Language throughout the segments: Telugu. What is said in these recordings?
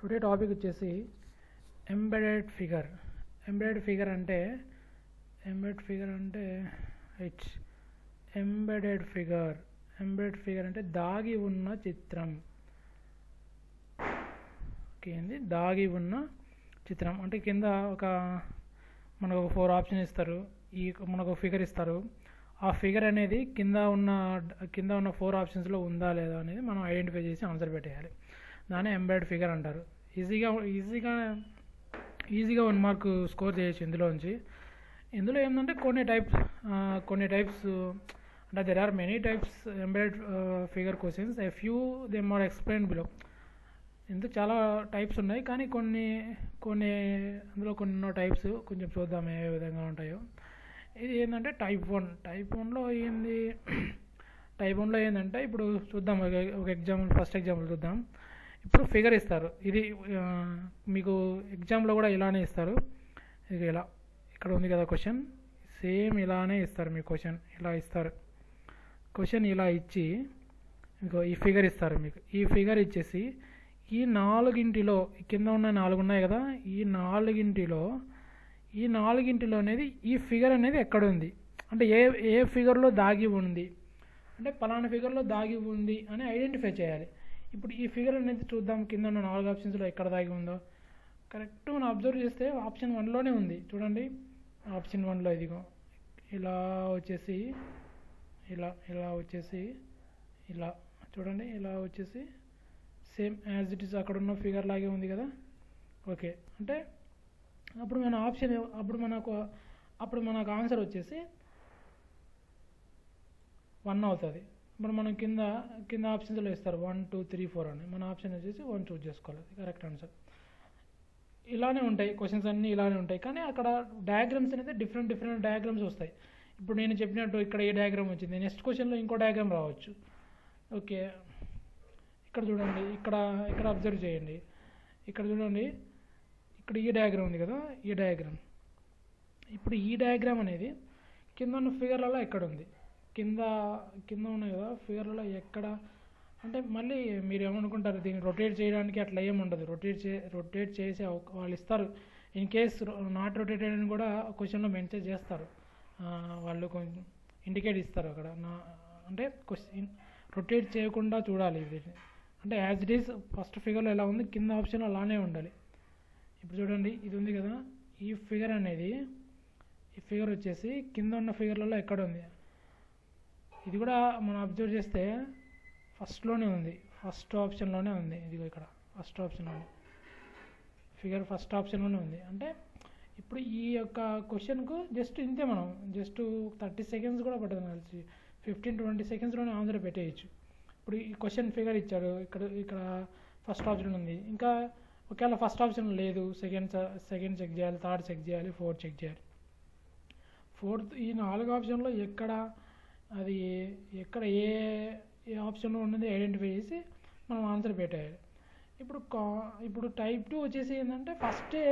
టుడే టాపిక్ వచ్చేసి ఎంబెడెడ్ ఫిగర్ ఎంబెడెడ్ ఫిగర్ అంటే ఎంబెడెడ్ ఫిగర్ అంటే it's embedded figure embedded figure అంటే దాగి ఉన్న చిత్రం ఓకే ఏంది దాగి ఉన్న చిత్రం అంటే కింద ఒక మనకు ఒక ఫోర్ ఆప్షన్ ఇస్తారు ఈ మనకు ఒక ఫిగర్ ఇస్తారు ఆ ఫిగర్ అనేది కింద ఉన్న కింద ఉన్న ఫోర్ ఆప్షన్స్లో ఉందా లేదా అనేది మనం ఐడెంటిఫై చేసి ఆన్సర్ పెట్టేయాలి దాన్ని ఎంబెడెడ్ ఫిగర్ అంటారు ఈజీగా ఈజీగా ఈజీగా వన్ మార్క్ స్కోర్ చేయొచ్చు ఇందులోంచి ఇందులో ఏంటంటే కొన్ని టైప్స్ కొన్ని టైప్స్ అంటే there are many types embedded figure questions a few them are explain below ఇందులో చాలా టైప్స్ ఉన్నాయి కానీ కొన్ని కొన్ని అందులో కొన్ని టైప్స్ కొంచెం చూద్దాం ఏ విధంగా ఉంటాయో ఇది ఏంటంటే టైప్ వన్ టైప్ వన్లో ఏంది టైప్ వన్లో ఏంటంటే ఇప్పుడు చూద్దాం ఒక ఒక ఎగ్జాంపుల్ ఫస్ట్ ఎగ్జాంపుల్ చూద్దాం ఇప్పుడు ఫిగర్ ఇస్తారు ఇది ఆ, మీకు ఎగ్జామ్లో కూడా ఇలానే ఇస్తారు ఇది ఇలా ఇక్కడ ఉంది కదా క్వశ్చన్ సేమ్ ఇలానే ఇస్తారు మీ క్వశ్చన్ ఇలా ఇస్తారు క్వశ్చన్ ఇలా ఇచ్చి మీకు ఈ ఫిగర్ ఇస్తారు మీకు ఈ ఫిగర్ ఇచ్చేసి ఈ నాలుగింటిలో ఈ కింద ఉన్న నాలుగు ఉన్నాయి కదా ఈ నాలుగింటిలో ఈ నాలుగింటిలో అనేది ఈ ఫిగర్ అనేది ఎక్కడ ఉంది అంటే ఏ ఏ ఫిగర్లో దాగి ఉంది అంటే పలానా ఫిగర్లో దాగి ఉంది అని ఐడెంటిఫై చేయాలి ఇప్పుడు ఈ ఫిగర్ అనేది చూద్దాం కింద ఉన్న నాలుగు ఆప్షన్స్లో ఎక్కడ దాగి ఉందో కరెక్ట్ మనం అబ్జర్వ్ చేస్తే ఆప్షన్ వన్లోనే ఉంది చూడండి ఆప్షన్ వన్లో ఇదిగో ఇలా వచ్చేసి ఇలా ఇలా వచ్చేసి ఇలా చూడండి ఇలా వచ్చేసి సేమ్ యాజ్ ఇట్ ఈస్ అక్కడ ఉన్న ఫిగర్ లాగే ఉంది కదా ఓకే అంటే అప్పుడు మన ఆప్షన్ అప్పుడు మనకు అప్పుడు మనకు ఆన్సర్ వచ్చేసి వన్ అవుతుంది ఇప్పుడు మనం కింద కింద ఆప్షన్స్లో ఇస్తారు వన్ టూ త్రీ ఫోర్ అని మన ఆప్షన్ వచ్చేసి వన్ చూస్ చేసుకోవాలి కరెక్ట్ ఆన్సర్ ఇలానే ఉంటాయి క్వశ్చన్స్ అన్నీ ఇలానే ఉంటాయి కానీ అక్కడ డయాగ్రామ్స్ అనేది డిఫరెంట్ డిఫరెంట్ డయాగ్రామ్స్ వస్తాయి ఇప్పుడు నేను చెప్పినట్టు ఇక్కడ ఏ డయాగ్రామ్ వచ్చింది నెక్స్ట్ క్వశ్చన్లో ఇంకో డయాగ్రామ్ రావచ్చు ఓకే ఇక్కడ చూడండి ఇక్కడ ఇక్కడ అబ్జర్వ్ చేయండి ఇక్కడ చూడండి ఇక్కడ ఈ డయాగ్రామ్ ఉంది కదా ఈ డయాగ్రామ్ ఇప్పుడు ఈ డయాగ్రామ్ అనేది కింద ఉన్న ఫిగర్లలో ఎక్కడ ఉంది కింద కింద ఉన్నాయి కదా ఫిగర్లలో ఎక్కడ అంటే మళ్ళీ మీరు ఏమనుకుంటారు దీన్ని రొటేట్ చేయడానికి అట్లా ఏమి ఉండదు రొటేట్ చే రొటేట్ చేసే అవక- వాళ్ళు ఇస్తారు ఇన్ కేస్ నాట్ రొటేటెడ్ అని కూడా క్వశ్చన్లో మెన్షన్ చేస్తారు ఆ, వాళ్ళు కొంచెం ఇండికేట్ ఇస్తారు అక్కడ నా అంటే క్వశ్చన్ రొటేట్ చేయకుండా చూడాలి ఇది అంటే యాజ్ ఇట్ ఈస్ ఫస్ట్ ఫిగర్లో ఎలా ఉంది కింద ఆప్షన్ అలానే ఉండాలి ఇప్పుడు చూడండి ఇది ఉంది కదా ఈ ఫిగర్ అనేది ఈ ఫిగర్ వచ్చేసి కింద ఉన్న ఫిగర్లలో ఎక్కడ ఉంది ఇది కూడా మనం అబ్జర్వ్ చేస్తే ఫస్ట్లోనే ఉంది ఫస్ట్ ఆప్షన్లోనే ఉంది ఇదిగో ఇక్కడ ఫస్ట్ ఆప్షన్లోనే ఫిగర్ ఫస్ట్ ఆప్షన్లోనే ఉంది అంటే ఇప్పుడు ఈ యొక్క క్వశ్చన్కు జస్ట్ ఇంతే మనం జస్ట్ థర్టీ సెకండ్స్ కూడా పట్టదు కలిసి ఫిఫ్టీన్ ట్వంటీ సెకండ్స్లోనే ఆన్సర్ పెట్టేయచ్చు ఇప్పుడు ఈ క్వశ్చన్ ఫిగర్ ఇచ్చాడు ఇక్కడ ఇక్కడ ఫస్ట్ ఆప్షన్ ఉంది ఇంకా ఒకవేళ ఫస్ట్ ఆప్షన్ లేదు సెకండ్ సెకండ్ చెక్ చేయాలి థర్డ్ చెక్ చేయాలి ఫోర్త్ చెక్ చేయాలి ఫోర్త్ ఈ నాలుగు ఆప్షన్లో ఎక్కడ అది ఎక్కడ ఏ ఏ ఆప్షన్లో ఉన్నది ఐడెంటిఫై చేసి మనం ఆన్సర్ పెట్టేయాలి ఇప్పుడు కా ఇప్పుడు టైప్ టూ వచ్చేసి ఏంటంటే ఫస్టే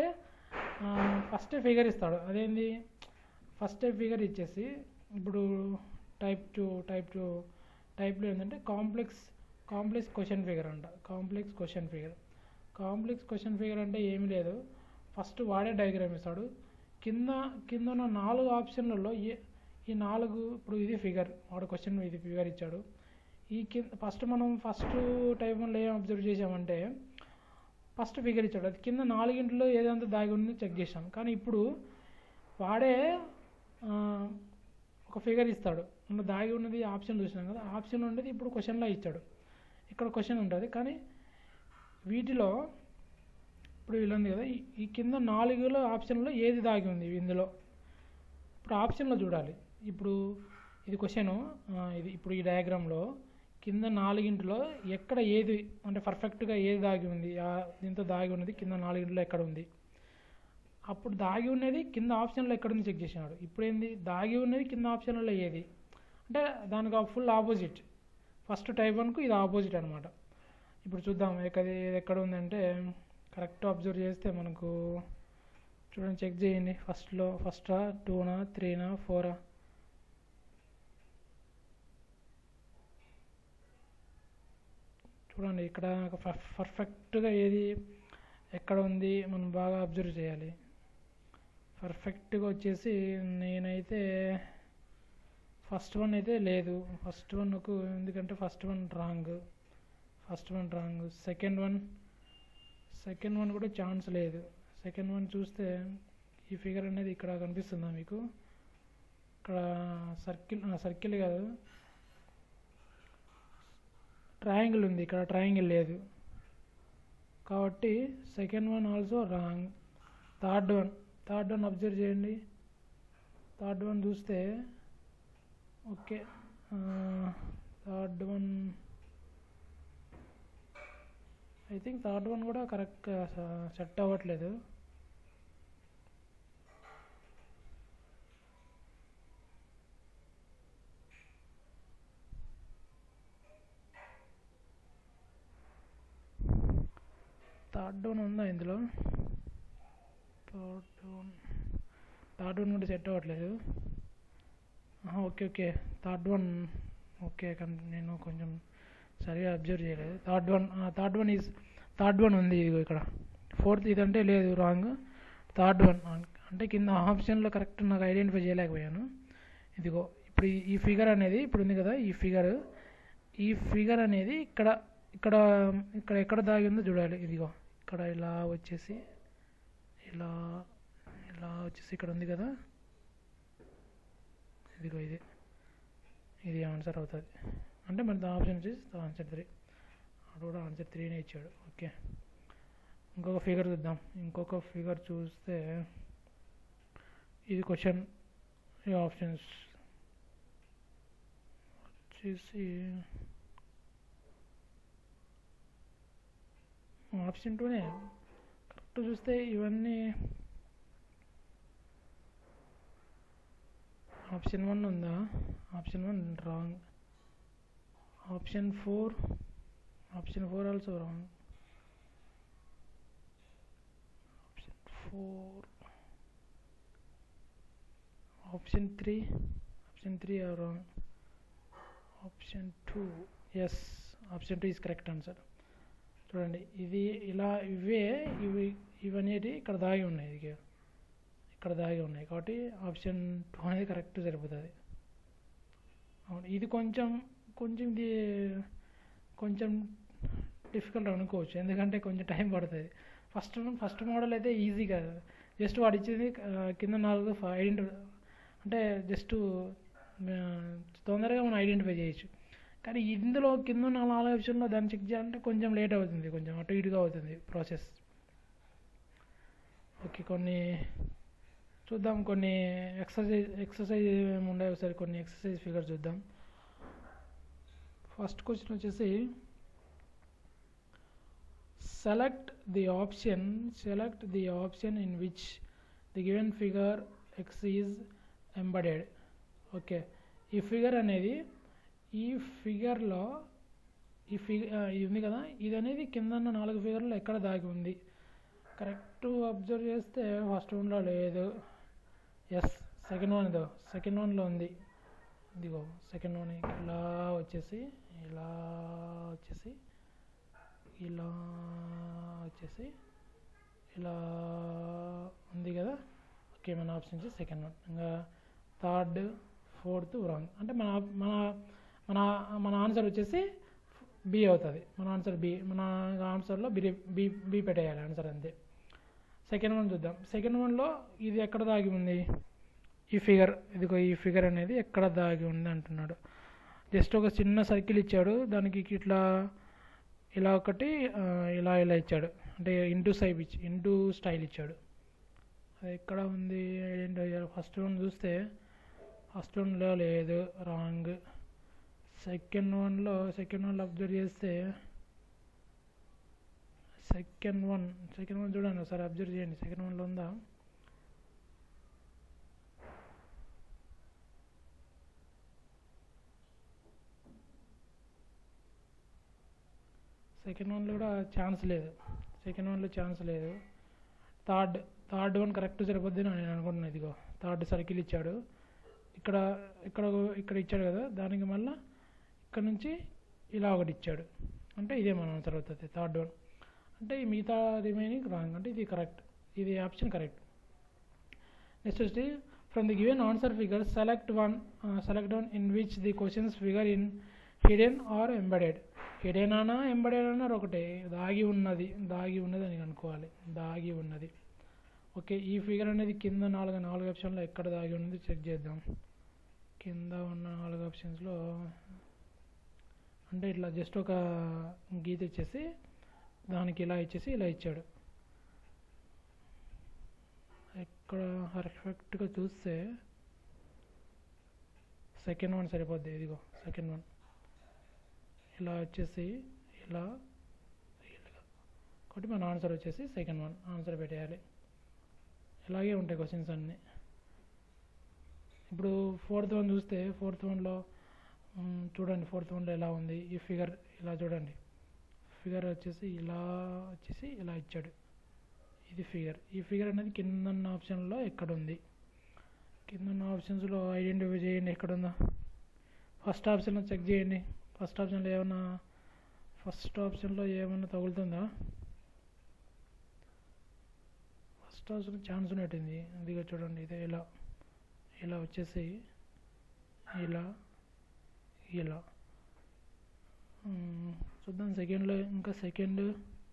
ఫస్టే ఫిగర్ ఇస్తాడు అదేంది ఫస్టే ఫిగర్ ఇచ్చేసి ఇప్పుడు టైప్ టూ టైప్ టూ టైప్లో ఏంటంటే కాంప్లెక్స్ కాంప్లెక్స్ క్వశ్చన్ ఫిగర్ అంట complex question figure complex question figure అంటే ఏమీ లేదు ఫస్ట్ వాడే డయాగ్రామ్ ఇస్తాడు కింద కింద ఉన్న నాలుగు ఆప్షన్లలో ఏ ఈ నాలుగు ఇప్పుడు ఇది ఫిగర్ వాడు క్వశ్చన్ ఇది ఫిగర్ ఇచ్చాడు ఈ కింద ఫస్ట్ మనం ఫస్ట్ టైప్ వన్లో ఏం అబ్జర్వ్ చేసామంటే ఫస్ట్ ఫిగర్ ఇచ్చాడు అది కింద నాలుగింటిలో ఏదంతా దాగి ఉందో చెక్ చేసాం కానీ ఇప్పుడు వాడే ఆ, ఒక ఫిగర్ ఇస్తాడు అందులో దాగి ఉన్నది ఆప్షన్ చూసినాం కదా ఆప్షన్ ఉండేది ఇప్పుడు క్వశ్చన్లో ఇచ్చాడు ఇక్కడ క్వశ్చన్ ఉంటుంది కానీ వీటిలో ఇప్పుడు ఇలా ఉంది కదా ఈ- ఈ కింద నాలుగులో ఆప్షన్లో ఏది దాగి ఉంది ఇందులో ఇప్పుడు ఆప్షన్లో చూడాలి ఇప్పుడు ఇది క్వశ్చన్ ఇది ఇప్పుడు ఈ డయాగ్రామ్లో కింద నాలుగింటిలో ఎక్కడ ఏది అంటే పర్ఫెక్ట్గా ఏది దాగి ఉంది ఆ దీంతో దాగి ఉన్నది కింద నాలుగింటిలో ఎక్కడ ఉంది అప్పుడు దాగి ఉన్నది కింద ఆప్షన్లో ఎక్కడ ఉంది చెక్ చేసినాడు ఇప్పుడు ఏంది దాగి ఉన్నది కింద ఆప్షన్లో ఏది అంటే దానికి ఫుల్ ఆపోజిట్ ఫస్ట్ టైప్ వన్కు ఇది ఆపోజిట్ అనమాట ఇప్పుడు చూద్దాం ఎక్కడ ఇది ఎక్కడ ఉందంటే కరెక్ట్ అబ్జర్వ్ చేస్తే మనకు చూడండి చెక్ చేయండి ఫస్ట్లో ఫస్టా టూనా త్రీనా ఫోరా చూడండి ఇక్కడ నాకు పర్ఫెక్ట్గా ఏది ఎక్కడ ఉంది మనం బాగా అబ్జర్వ్ చేయాలి పర్ఫెక్ట్గా వచ్చేసి నేనైతే ఫస్ట్ వన్ అయితే లేదు ఫస్ట్ వన్కు ఎందుకంటే first one wrong first one wrong second one second one కూడా ఛాన్స్ లేదు సెకండ్ వన్ చూస్తే ఈ ఫిగర్ అనేది ఇక్కడ కనిపిస్తుందా మీకు ఇక్కడ సర్కిల్ సర్కిల్ కాదు ట్రయాంగిల్ ఉంది ఇక్కడ ట్రయాంగిల్ లేదు కాబట్టి second one also wrong third one third one observe చేయండి థర్డ్ వన్ చూస్తే okay third one I think third one కూడా కరెక్ట్గా సెట్ అవ్వట్లేదు థర్డ్ వన్ ఉందా ఇందులో థర్డ్ వన్ థర్డ్ వన్ కూడా సెట్ అవ్వట్లేదు ఆహా, okay okay third one okay కన్ నేను కొంచెం సరిగా అబ్జర్వ్ చేయలేదు third one third one is third one ఉంది ఇదిగో ఇక్కడ ఫోర్త్ ఇదంటే లేదు రాంగ్ థర్డ్ వన్ అంటే కింద ఆప్షన్లో కరెక్ట్ నాకు ఐడెంటిఫై చేయలేకపోయాను ఇదిగో ఇప్పుడు ఈ- ఈ ఫిగర్ అనేది ఇప్పుడు ఉంది కదా ఈ ఫిగర్ ఈ ఫిగర్ అనేది ఇక్కడ ఇక్కడ ఇక్కడ ఎక్కడ దాగి ఉందో చూడాలి ఇదిగో ఇక్కడ ఇలా వచ్చేసి ఇలా ఇలా వచ్చేసి ఇక్కడ ఉంది కదా ఇదిగో ఇది ఇది ఆన్సర్ అవుతుంది అంటే మన ఆప్షన్ వచ్చేసి ఆన్సర్ త్రీ అటు కూడా ఆన్సర్ త్రీనే ఇచ్చాడు ఓకే ఇంకొక ఫిగర్ చూద్దాం ఇంకొక ఫిగర్ చూస్తే ఇది క్వశ్చన్ ఈ ఆప్షన్స్ వచ్చేసి ఆప్షన్ టూనే కరెక్ట్ చూస్తే ఇవన్నీ ఆప్షన్ వన్ ఉందా option one wrong option four option four also wrong option four option three option three are wrong option two yes option two is correct answer చూడండి ఇది ఇలా ఇవే ఇవి ఇవనేటి ఇక్కడ దాగి ఉన్నాయి ఇది ఇక్కడ దాగి ఉన్నాయి కాబట్టి ఆప్షన్ టూ అనేది కరెక్ట్ సరిపోతుంది అవును ఇది కొంచెం కొంచెం ఇది కొంచెం డిఫికల్ట్ అనుకోవచ్చు ఎందుకంటే కొంచెం టైం పడుతుంది ఫస్ట్ ఫస్ట్ మోడల్ అయితే ఈజీ కాదు జస్ట్ వాడు ఇచ్చేది ఆ, కింద నాలుగు ఐడెంటిఫై అంటే జస్ట్ తొందరగా మనం ఐడెంటిఫై చేయొచ్చు కానీ ఇందులో కింద ఉన్న నాలుగు ఆప్షన్లో దాన్ని చెక్ చేయాలంటే కొంచెం లేట్ అవుతుంది కొంచెం అటు ఇటుగా అవుతుంది ప్రాసెస్ ఓకే కొన్ని చూద్దాం కొన్ని ఎక్సర్సైజ్ ఎక్సర్సైజ్ ఏమి ఉన్నాయో ఒకసారి కొన్ని ఎక్సర్సైజ్ ఫిగర్ చూద్దాం ఫస్ట్ క్వశ్చన్ వచ్చేసి select the option select the option in which the given figure X is embedded okay ఈ ఫిగర్ అనేది ఈ ఫిగర్లో ఈ ఫిగర్ ఇది ఉంది కదా ఇది అనేది కింద ఉన్న నాలుగు ఫిగర్లో ఎక్కడ దాగి ఉంది కరెక్ట్ అబ్జర్వ్ చేస్తే ఫస్ట్ వన్లో లేదు ఎస్ సెకండ్ వన్ ఇదో సెకండ్ వన్లో ఉంది ఇదిగో సెకండ్ వన్ ఇలా వచ్చేసి ఇలా వచ్చేసి ఇలా వచ్చేసి ఇలా ఉంది కదా ఓకే మన ఆప్షన్ వచ్చి సెకండ్ వన్ ఇంకా థర్డ్ ఫోర్త్ రాంగ్ అంటే మన మన మన మన ఆన్సర్ వచ్చేసి బి అవుతుంది మన ఆన్సర్ బి మన ఆన్సర్లో బి బి బి పెట్టేయాలి ఆన్సర్ అంతే సెకండ్ వన్ చూద్దాం సెకండ్ వన్లో ఇది ఎక్కడ దాగి ఉంది ఈ ఫిగర్ ఇదిగో ఈ ఫిగర్ అనేది ఎక్కడ దాగి ఉంది అంటున్నాడు జస్ట్ ఒక చిన్న సర్కిల్ ఇచ్చాడు దానికి ఇట్లా ఇలా ఒకటి ఆ, ఇలా ఇలా ఇచ్చాడు అంటే ఇంటూ సైబ్ ఇచ్చి ఇంటూ స్టైల్ ఇచ్చాడు అది ఎక్కడ ఉంది ఏంటో ఫస్ట్ వన్ చూస్తే ఫస్ట్ వన్లో లేదు రాంగ్ సెకండ్ వన్లో సెకండ్ వన్లో అబ్జర్వ్ చేస్తే సెకండ్ వన్ సెకండ్ వన్ చూడండి ఒకసారి అబ్జర్వ్ చేయండి సెకండ్ వన్లో ఉందా సెకండ్ వన్లో కూడా ఛాన్స్ లేదు సెకండ్ వన్లో ఛాన్స్ లేదు థర్డ్ థర్డ్ వన్ కరెక్ట్ సరిపోద్ది అని నేను అనుకుంటున్నాను ఇదిగో థర్డ్ సర్కిల్ ఇచ్చాడు ఇక్కడ ఇక్కడ ఇక్కడ ఇచ్చాడు కదా దానికి మళ్ళా ఇక్కడ నుంచి ఇలా ఒకటి ఇచ్చాడు అంటే ఇదే మన ఆన్సర్ అవుతుంది థర్డ్ వన్ అంటే ఈ మిగతా రిమైనింగ్ రాంగ్ అంటే ఇది కరెక్ట్ ఇది ఆప్షన్ కరెక్ట్ నెక్స్ట్ వచ్చి from the given answer figure select one select one in which the questions figure in hidden or embedded hidden అనా ఎంబెడెడ్ అన్నారు ఒకటే దాగి ఉన్నది దాగి ఉన్నది అని అనుకోవాలి దాగి ఉన్నది ఓకే ఈ ఫిగర్ అనేది కింద నాలుగు నాలుగు ఆప్షన్లో ఎక్కడ దాగి ఉన్నది చెక్ చేద్దాం కింద ఉన్న నాలుగు ఆప్షన్స్లో అంటే ఇట్లా జస్ట్ ఒక గీత ఇచ్చేసి దానికి ఇలా ఇచ్చేసి ఇలా ఇచ్చాడు ఇక్కడ పర్ఫెక్ట్గా చూస్తే సెకండ్ వన్ సరిపోద్ది ఇదిగో సెకండ్ వన్ ఇలా వచ్చేసి ఇలా ఇలా కాబట్టి మన ఆన్సర్ వచ్చేసి సెకండ్ వన్ ఆన్సర్ పెట్టేయాలి ఇలాగే ఉంటాయి క్వశ్చన్స్ అన్నీ ఇప్పుడు ఫోర్త్ వన్ చూస్తే ఫోర్త్ వన్లో చూడండి ఫోర్త్ వన్లో ఎలా ఉంది ఈ ఫిగర్ ఇలా చూడండి ఫిగర్ వచ్చేసి ఇలా వచ్చేసి ఇలా ఇచ్చాడు ఇది ఫిగర్ ఈ ఫిగర్ అనేది కింద ఉన్న ఆప్షన్లో ఎక్కడ ఉంది కింద ఉన్న ఆప్షన్స్లో ఐడెంటిఫై చేయండి ఎక్కడ ఉందా ఫస్ట్ ఆప్షన్లో చెక్ చేయండి ఫస్ట్ ఆప్షన్లో ఏమన్నా ఫస్ట్ ఆప్షన్లో ఏమన్నా తగులుతుందా ఫస్ట్ ఆప్షన్ ఛాన్స్ ఉన్నట్టుంది ఇదిగో చూడండి ఇదే ఇలా ఇలా వచ్చేసి ఇలా ఇలా మ్మ్. చూద్దాం సెకండ్లో ఇంకా సెకండ్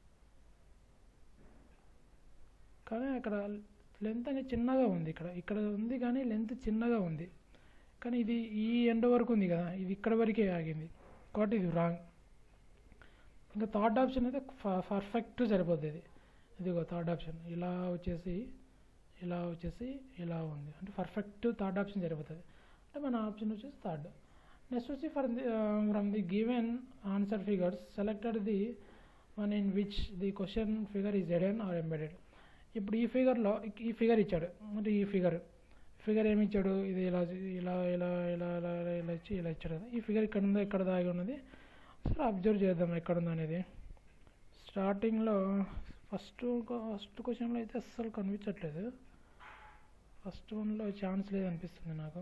కానీ అక్కడ లెంత్ అనేది చిన్నగా ఉంది ఇక్కడ ఇక్కడ ఉంది కానీ లెంత్ చిన్నగా ఉంది కానీ ఇది ఈ ఎండ్ వరకు ఉంది కదా ఇది ఇక్కడ వరకే ఆగింది కాబట్టి ఇది రాంగ్ ఇంకా థర్డ్ ఆప్షన్ అయితే పర్ఫెక్ట్ సరిపోద్ది ఇది ఇదిగో థర్డ్ ఆప్షన్ ఇలా వచ్చేసి ఇలా వచ్చేసి ఇలా ఉంది అంటే పర్ఫెక్ట్ థర్డ్ ఆప్షన్ సరిపోతుంది అంటే మన ఆప్షన్ వచ్చేసి థర్డ్ నెక్స్ట్ వచ్చి for the from the given answer figures selected the one in which the question figure is hidden or embedded ఇప్పుడు ఈ ఫిగర్లో ఈ ఫిగర్ ఇచ్చాడు అంటే ఈ ఫిగర్ ఫిగర్ ఏమి ఇచ్చాడు ఇది ఇలా ఇలా ఇలా ఇలా ఇలా ఇలా ఇలా ఇచ్చి ఇలా ఇచ్చాడు కదా ఈ ఫిగర్ ఇక్కడ ఉందో ఎక్కడ దాగి ఉన్నది ఒకసారి అబ్జర్వ్ చేద్దాం ఎక్కడ ఉందో అనేది స్టార్టింగ్లో ఫస్ట్ ఫస్ట్ క్వశ్చన్లో అయితే అస్సలు కనిపించట్లేదు ఫస్ట్ వన్లో ఛాన్స్ లేదనిపిస్తుంది నాకు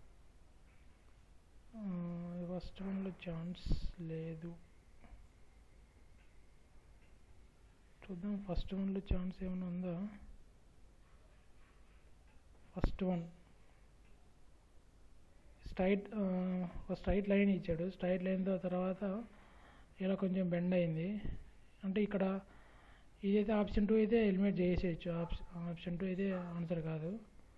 ఫస్ట్ వన్లో ఛాన్స్ లేదు చూద్దాం ఫస్ట్ వన్లో ఛాన్స్ ఏమైనా ఉందా ఫస్ట్ వన్ స్ట్రైట్ ఒక స్ట్రైట్ లైన్ ఇచ్చాడు స్ట్రైట్ లైన్ తర్వాత ఇలా కొంచెం బెండ్ అయింది అంటే ఇక్కడ ఇదైతే ఆప్షన్ టూ అయితే ఎలిమినేట్ చేసేయచ్చు ఆప్షన్ ఆప్షన్ టూ అయితే ఆన్సర్ కాదు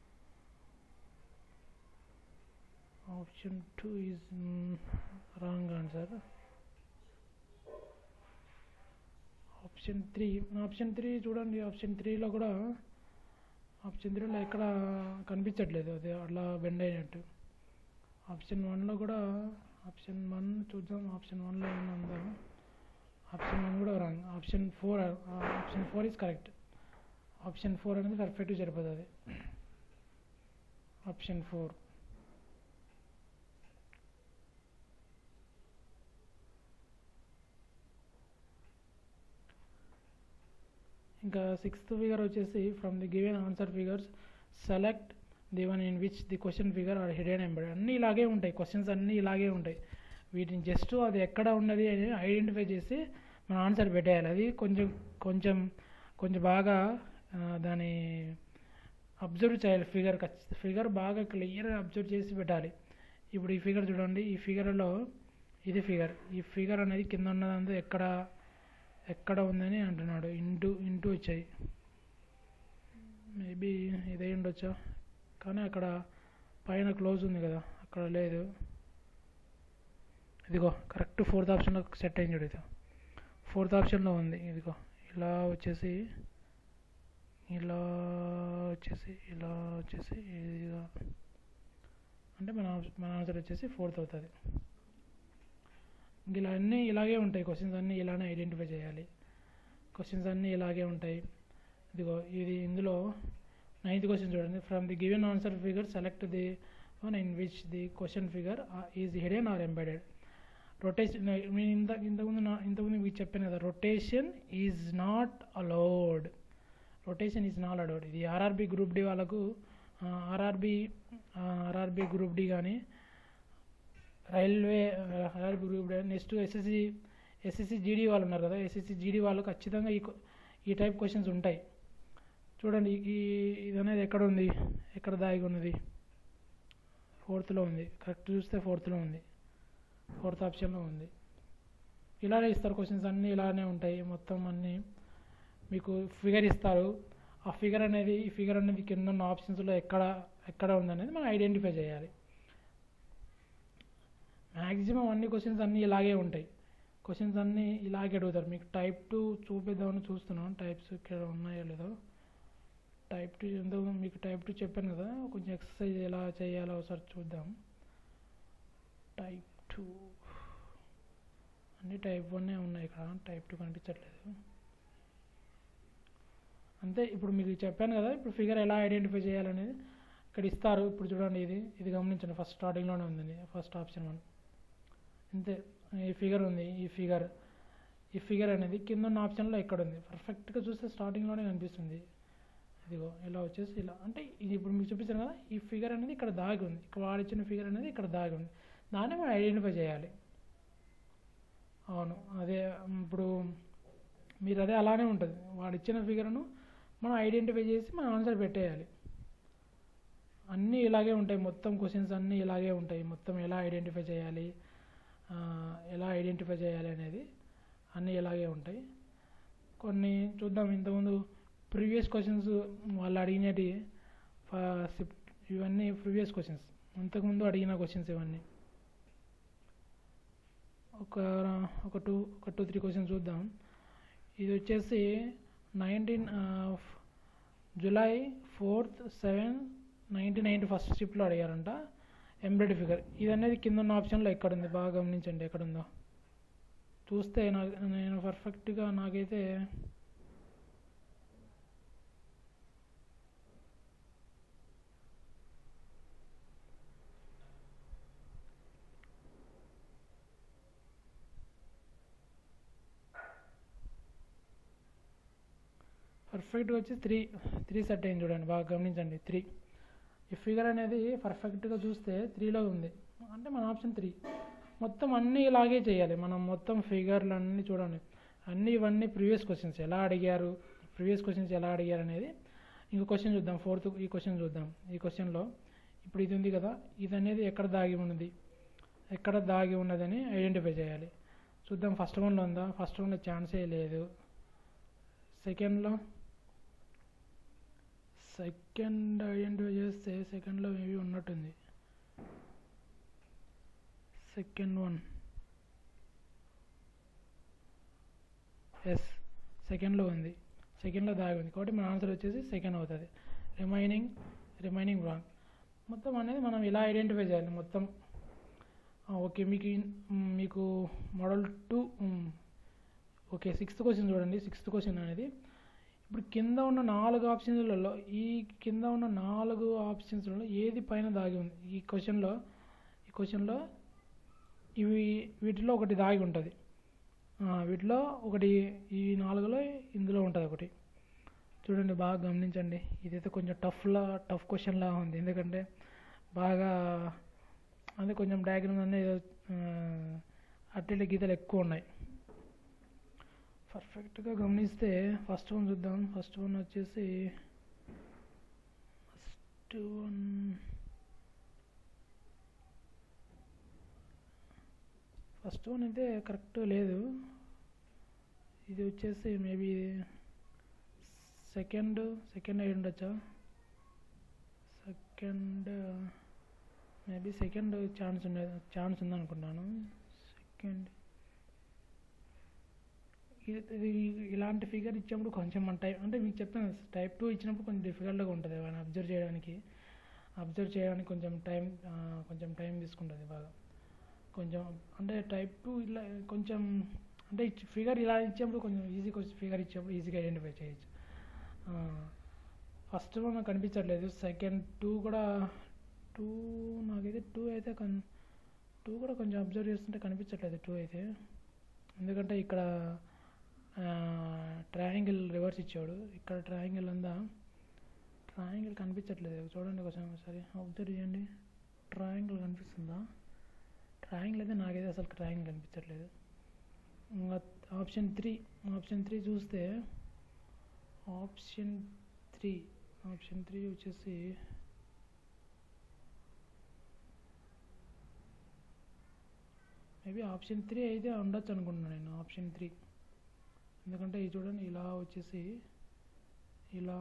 option two is wrong answer option three option three చూడండి ఆప్షన్ త్రీలో కూడా ఆప్షన్ త్రీలో ఎక్కడ కనిపించట్లేదు అది అట్లా బెండ్ అయినట్టు ఆప్షన్ వన్లో కూడా ఆప్షన్ వన్ చూద్దాం ఆప్షన్ వన్లో ఏమైనా ఉందా ఆప్షన్ వన్ కూడా wrong option four option four is correct option four అనేది పర్ఫెక్ట్ సరిపోతుంది ఆప్షన్ ఫోర్ ఇంకా సిక్స్త్ ఫిగర్ వచ్చేసి from the given answer figures select the one in which the question figure are hidden embed అన్నీ ఇలాగే ఉంటాయి క్వశ్చన్స్ అన్నీ ఇలాగే ఉంటాయి వీటిని జస్ట్ అది ఎక్కడ ఉన్నది అని ఐడెంటిఫై చేసి మన ఆన్సర్ పెట్టేయాలి అది కొంచెం కొంచెం కొంచెం బాగా ఆ, దాని అబ్జర్వ్ చేయాలి ఫిగర్ ఫిగర్ బాగా క్లియర్గా అబ్జర్వ్ చేసి పెట్టాలి ఇప్పుడు ఈ ఫిగర్ చూడండి ఈ ఫిగర్లో ఇది ఫిగర్ ఈ ఫిగర్ అనేది కింద ఉన్నదంతా ఎక్కడ ఎక్కడ ఉందని అంటున్నాడు ఇంటూ ఇంటూ వచ్చాయి మేబీ ఇదే ఉండొచ్చా కానీ అక్కడ పైన క్లోజ్ ఉంది కదా అక్కడ లేదు ఇదిగో కరెక్ట్ ఫోర్త్ ఆప్షన్లో సెట్ అయింది చూడు ఇది ఫోర్త్ ఆప్షన్లో ఉంది ఇదిగో ఇలా వచ్చేసి ఇలా వచ్చేసి ఇలా వచ్చేసి ఇదిగా అంటే మన ఆప్ష- మన ఆన్సర్ వచ్చేసి ఫోర్త్ అవుతుంది ఇంక ఇలా అన్నీ ఇలాగే ఉంటాయి క్వశ్చన్స్ అన్నీ ఇలానే ఐడెంటిఫై చేయాలి క్వశ్చన్స్ అన్నీ ఇలాగే ఉంటాయి ఇదిగో ఇది ఇందులో నైన్త్ క్వశ్చన్ చూడండి from the given answer figure select the one in which the question figure is hidden or embedded rotation నేను ఇంత ఇంతకుముందు నా ఇంతకుముందు మీకు చెప్పాను కదా rotation is not allowed rotation is not allowed ఇది ఆర్ఆర్బి గ్రూప్ డి వాళ్ళకు ఆర్ఆర్బి ఆర్ఆర్బి గ్రూప్ డి కానీ railway RRB group D next SSC SSC GD వాళ్ళు ఉన్నారు కదా ఎస్ఎస్సి జీడీ వాళ్ళు ఖచ్చితంగా ఈ కొ- ఈ టైప్ క్వశ్చన్స్ ఉంటాయి చూడండి ఈ ఇది అనేది ఎక్కడ ఉంది ఎక్కడ దాగి ఉన్నది ఫోర్త్లో ఉంది కరెక్ట్ చూస్తే ఫోర్త్లో ఉంది ఫోర్త్ ఆప్షన్లో ఉంది ఇలానే ఇస్తారు క్వశ్చన్స్ అన్నీ ఇలానే ఉంటాయి మొత్తం అన్నీ మీకు ఫిగర్ ఇస్తారు ఆ ఫిగర్ అనేది ఈ ఫిగర్ అనేది కింద ఉన్న ఆప్షన్స్లో ఎక్కడ ఎక్కడ ఉందనేది మనం ఐడెంటిఫై చేయాలి మ్యాక్సిమం అన్ని క్వశ్చన్స్ అన్నీ ఇలాగే ఉంటాయి క్వశ్చన్స్ అన్నీ ఇలాగే అడుగుతారు మీకు టైప్ టూ చూపిద్దామని చూస్తున్నాను టైప్స్ ఇక్కడ ఉన్నాయో లేదో టైప్ టూ ఎందుకు మీకు టైప్ టూ చెప్పాను కదా కొంచెం ఎక్సర్సైజ్ ఎలా చేయాలో ఒకసారి చూద్దాం టైప్ టూ అన్ని టైప్ వన్నే ఉన్నాయి ఇక్కడ టైప్ టూ కనిపించట్లేదు అంతే ఇప్పుడు మీకు చెప్పాను కదా ఇప్పుడు ఫిగర్ ఎలా ఐడెంటిఫై చేయాలనేది ఇక్కడ ఇస్తారు ఇప్పుడు చూడండి ఇది ఇది గమనించండి ఫస్ట్ స్టార్టింగ్లోనే ఉందండి ఫస్ట్ ఆప్షన్ వన్ అంతే ఈ ఫిగర్ ఉంది ఈ ఫిగర్ ఈ ఫిగర్ అనేది కింద ఉన్న ఆప్షన్లో ఎక్కడ ఉంది పర్ఫెక్ట్గా చూస్తే స్టార్టింగ్లోనే కనిపిస్తుంది ఇదిగో ఇలా వచ్చేసి ఇలా అంటే ఇది ఇప్పుడు మీకు చూపించాను కదా ఈ ఫిగర్ అనేది ఇక్కడ దాగి ఉంది ఇక్కడ వాడిచ్చిన ఫిగర్ అనేది ఇక్కడ దాగి ఉంది దాన్ని మనం ఐడెంటిఫై చేయాలి అవును అదే ఉమ్, ఇప్పుడు మీరు అదే అలానే ఉంటుంది వాడు ఇచ్చిన ఫిగర్ను మనం ఐడెంటిఫై చేసి మనం ఆన్సర్ పెట్టేయాలి అన్నీ ఇలాగే ఉంటాయి మొత్తం క్వశ్చన్స్ అన్నీ ఇలాగే ఉంటాయి మొత్తం ఎలా ఐడెంటిఫై చేయాలి ఆ, ఎలా ఐడెంటిఫై చేయాలి అనేది అన్నీ ఇలాగే ఉంటాయి కొన్ని చూద్దాం ఇంతకుముందు ప్రీవియస్ క్వశ్చన్స్ వాళ్ళు అడిగినవి ఇవన్నీ ప్రీవియస్ క్వశ్చన్స్ ఇంతకుముందు అడిగిన క్వశ్చన్స్ ఇవన్నీ ఒక ఒక టూ ఒక టూ త్రీ క్వశ్చన్స్ చూద్దాం ఇది వచ్చేసి nineteen July fourth seven nineteen ninety first షిప్లో అడిగారంట ఎంబ్రాయిడరీ ఫిగర్ ఇది అనేది కింద ఉన్న ఆప్షన్లో ఎక్కడ ఉంది బాగా గమనించండి ఎక్కడ ఉందో చూస్తే నాకు నేను పర్ఫెక్ట్గా నాకైతే పర్ఫెక్ట్గా వచ్చి త్రీ త్రీ సెట్ అయింది చూడండి బాగా గమనించండి త్రీ ఈ ఫిగర్ అనేది పర్ఫెక్ట్గా చూస్తే త్రీలో ఉంది అంటే మన ఆప్షన్ త్రీ మొత్తం అన్నీ ఇలాగే చేయాలి మనం మొత్తం ఫిగర్లు అన్నీ చూడండి అన్నీ ఇవన్నీ ప్రీవియస్ క్వశ్చన్స్ ఎలా అడిగారు ప్రీవియస్ క్వశ్చన్స్ ఎలా అడిగారు అనేది ఇంకో క్వశ్చన్ చూద్దాం ఫోర్త్ ఈ క్వశ్చన్ చూద్దాం ఈ క్వశ్చన్లో ఇప్పుడు ఇది ఉంది కదా ఇది అనేది ఎక్కడ దాగి ఉన్నది ఎక్కడ దాగి ఉన్నదని ఐడెంటిఫై చేయాలి చూద్దాం ఫస్ట్ వన్లో ఉందా ఫస్ట్ వన్లో ఛాన్సే లేదు సెకండ్లో సెకండ్ ఐడెంటిఫై చేస్తే సెకండ్లో మేబీ ఉన్నట్టుంది సెకండ్ వన్ ఎస్ సెకండ్లో ఉంది సెకండ్లో దాగి ఉంది కాబట్టి మన ఆన్సర్ వచ్చేసి సెకండ్ అవుతుంది రిమైనింగ్ రిమైనింగ్ రాంగ్ మొత్తం అనేది మనం ఇలా ఐడెంటిఫై చేయాలి మొత్తం ఆ, ఓకే మీకు ఇన్- మ్, మీకు model two okay sixth question చూడండి సిక్స్త్ క్వశ్చన్ అనేది ఇప్పుడు కింద ఉన్న నాలుగు ఆప్షన్లలో ఈ కింద ఉన్న నాలుగు ఆప్షన్స్లలో ఏది పైన దాగి ఉంది ఈ క్వశ్చన్లో ఈ క్వశ్చన్లో ఇవి వీటిలో ఒకటి దాగి ఉంటుంది ఆ, వీటిలో ఒకటి ఈ నాలుగులో ఇందులో ఉంటుంది ఒకటి చూడండి బాగా గమనించండి ఇదైతే కొంచెం టఫ్లా టఫ్ క్వశ్చన్లా ఉంది ఎందుకంటే బాగా అదే కొంచెం డయాగ్రామ్ అనేది అట్ల గీతలు ఎక్కువ ఉన్నాయి పర్ఫెక్ట్గా గమనిస్తే ఫస్ట్ వన్ చూద్దాం ఫస్ట్ వన్ వచ్చేసి ఫస్ట్ వన్ ఫస్ట్ వన్ అయితే కరెక్ట్ లేదు ఇది వచ్చేసి మేబీ సెకండ్ సెకండ్ అయి ఉండొచ్చా సెకండ్ మేబీ సెకండ్ ఛాన్స్ ఉండే ఛాన్స్ ఉందనుకుంటాను సెకండ్ ఇది- ఇది ఇలాంటి ఫిగర్ ఇచ్చినప్పుడు కొంచెం మన టైం అంటే మీకు చెప్పాను టైప్ టూ ఇచ్చినప్పుడు కొంచెం డిఫికల్ట్గా ఉంటుంది ఏమైనా అబ్జర్వ్ చేయడానికి అబ్జర్వ్ చేయడానికి కొంచెం టైం ఆ, కొంచెం టైం తీసుకుంటుంది బాగా కొంచెం అంటే టైప్ టూ ఇలా కొంచెం అంటే ఫిగర్ ఇలా ఇచ్చినప్పుడు కొంచెం ఈజీగా ఫిగర్ ఇచ్చినప్పుడు ఈజీగా ఐడెంటిఫై చేయొచ్చు ఫస్ట్ వన్ నాకు కనిపించట్లేదు సెకండ్ టూ కూడా టూ నాకైతే టూ అయితే కన్ టూ కూడా కొంచెం అబ్జర్వ్ చేస్తుంటే కనిపించట్లేదు టూ అయితే ఎందుకంటే ఇక్కడ ట్రయాంగిల్ రివర్స్ ఇచ్చాడు ఇక్కడ ట్రయాంగిల్ ఉందా ట్రయాంగిల్ కనిపించట్లేదు చూడండి కొంచెం ఒకసారి అబ్జర్వ్ చేయండి ట్రయాంగిల్ కనిపిస్తుందా ట్రయాంగిల్ అయితే నాకైతే అసలు ట్రయాంగిల్ కనిపించట్లేదు ఇంకా ఆప్షన్ త్రీ ఆప్షన్ త్రీ చూస్తే ఆప్షన్ త్రీ ఆప్షన్ త్రీ వచ్చేసి మేబీ ఆప్షన్ త్రీ అయితే ఉండొచ్చు అనుకుంటున్నాను నేను ఆప్షన్ త్రీ ఎందుకంటే ఇది చూడండి ఇలా వచ్చేసి ఇలా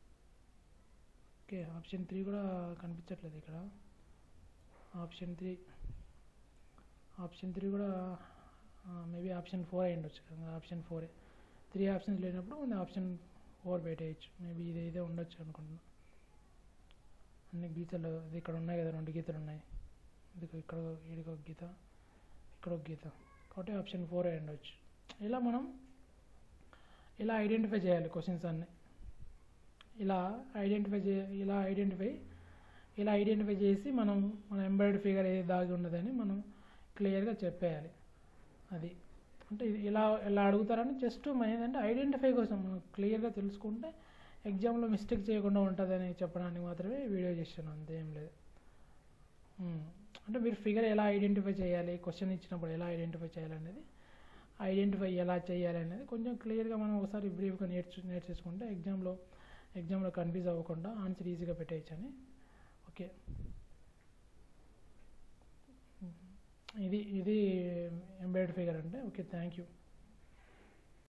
ఓకే ఆప్షన్ త్రీ కూడా కనిపించట్లేదు ఇక్కడ ఆప్షన్ త్రీ ఆప్షన్ త్రీ కూడా మేబీ ఆప్షన్ ఫోర్ అయి ఉండొచ్చు కదా ఆప్షన్ ఫోరే త్రీ ఆప్షన్స్ లేనప్పుడు మనం ఆప్షన్ ఫోర్ పెట్టేయచ్చు మేబీ ఇది ఇదే ఉండొచ్చు అనుకుంటున్నా అన్ని గీతలు ఇది ఇక్కడ ఉన్నాయి కదా రెండు గీతలు ఉన్నాయి ఇది ఇక్కడ ఈడికి ఒక గీత ఇక్కడ ఒక గీత కాబట్టి ఆప్షన్ ఫోర్ అయి ఉండొచ్చు ఇలా మనం ఇలా ఐడెంటిఫై చేయాలి క్వశ్చన్స్ అన్నీ ఇలా ఐడెంటిఫై చే ఇలా ఐడెంటిఫై ఇలా ఐడెంటిఫై చేసి మనం మన ఎంబ్రాయిడరీ ఫిగర్ ఏది దాగి ఉన్నదని మనం క్లియర్గా చెప్పేయాలి అది అంటే ఇది ఇలా ఇలా అడుగుతారని జస్ట్ మన ఏంటంటే ఐడెంటిఫై కోసం మనం క్లియర్గా తెలుసుకుంటే ఎగ్జామ్లో మిస్టేక్ చేయకుండా ఉంటుందని చెప్పడానికి మాత్రమే వీడియో చేశాను అంతే ఏం లేదు ఉమ్. అంటే మీరు ఫిగర్ ఎలా ఐడెంటిఫై చేయాలి క్వశ్చన్ ఇచ్చినప్పుడు ఎలా ఐడెంటిఫై చేయాలనేది ఐడెంటిఫై ఎలా చేయాలి అనేది కొంచెం క్లియర్గా మనం ఒకసారి బ్రీఫ్గా నేర్చు నేర్చేసుకుంటే ఎగ్జామ్లో ఎగ్జామ్లో కన్ఫ్యూజ్ అవ్వకుండా ఆన్సర్ ఈజీగా పెట్టేయచ్చు అని ఓకే ఇది ఇది ఎంబ్రాయిడరీ ఫిగర్ అంటే ఓకే థ్యాంక్ యూ